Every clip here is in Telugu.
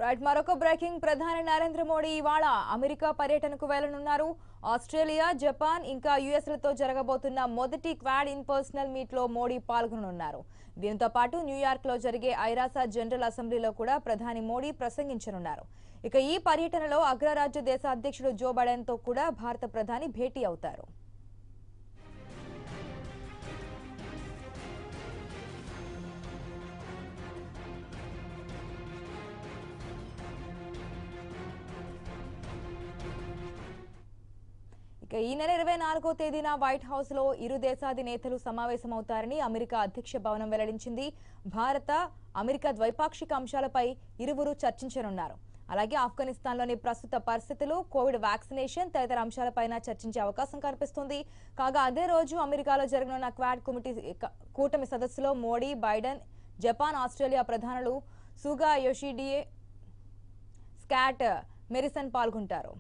రైట్ మరొక బ్రేకింగ్ ప్రధాని నరేంద్ర మోడీ ఇవాళ అమెరికా పర్యటనకు వెళ్లనున్నారు ఆస్ట్రేలియా జపాన్ ఇంకా యుఎస్ లతో జరగబోతున్న మొదటి క్వాడ్ ఇన్ పర్సనల్ మీట్ లో మోడీ పాల్గొననున్నారు దీంతో పాటు న్యూయార్క్ లో జరిగే ఐరాస జనరల్ అసెంబ్లీలో కూడా ప్రధాని మోడీ ప్రసంగించనున్నారు ఇక ఈ పర్యటనలో అగ్రరాజ్య దేశ అధ్యక్షుడు జో బైడెన్ తో కూడా భారత ప్రధాని భేటీ అవుతారు ఇక ఈ నెల ఇరవై నాలుగో తేదీన వైట్ హౌస్ లో ఇరు దేశాధినేతలు సమావేశమవుతారని అమెరికా అధ్యక్ష భవనం వెల్లడించింది భారత అమెరికా ద్వైపాక్షిక అంశాలపై ఇరువురు చర్చించనున్నారు అలాగే ఆఫ్ఘనిస్తాన్లోని ప్రస్తుత పరిస్థితులు కోవిడ్ వ్యాక్సినేషన్ తదితర అంశాలపైన చర్చించే అవకాశం కనిపిస్తుంది కాగా అదే రోజు అమెరికాలో జరగనున్న క్వాడ్ కమిటీ కూటమి సదస్సులో మోడీ బైడెన్ జపాన్ ఆస్ట్రేలియా ప్రధానులు సుగా యోషిడియే స్కాట్ మెరిసన్ పాల్గొంటారు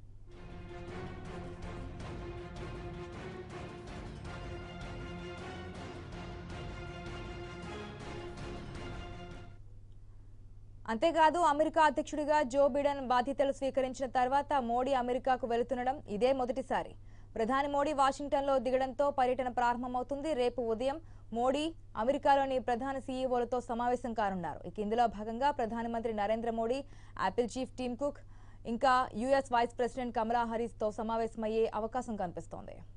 అంతేకాదు అమెరికా అధ్యక్షుడిగా జో బిడెన్ బాధ్యతలు స్వీకరించిన తర్వాత మోడీ అమెరికాకు వెళుతుండడం ఇదే మొదటిసారి ప్రధాని మోడీ వాషింగ్టన్లో దిగడంతో పర్యటన ప్రారంభమవుతుంది రేపు ఉదయం మోడీ అమెరికాలోని ప్రధాన సీఈఓలతో సమావేశం కానున్నారు ఇక ఇందులో భాగంగా ప్రధానమంత్రి Narendra Modi Apple chief Tim Cook ఇంకా యుఎస్ వైస్ ప్రెసిడెంట్ కమలా హరీస్తో సమావేశమయ్యే అవకాశం కనిపిస్తోంది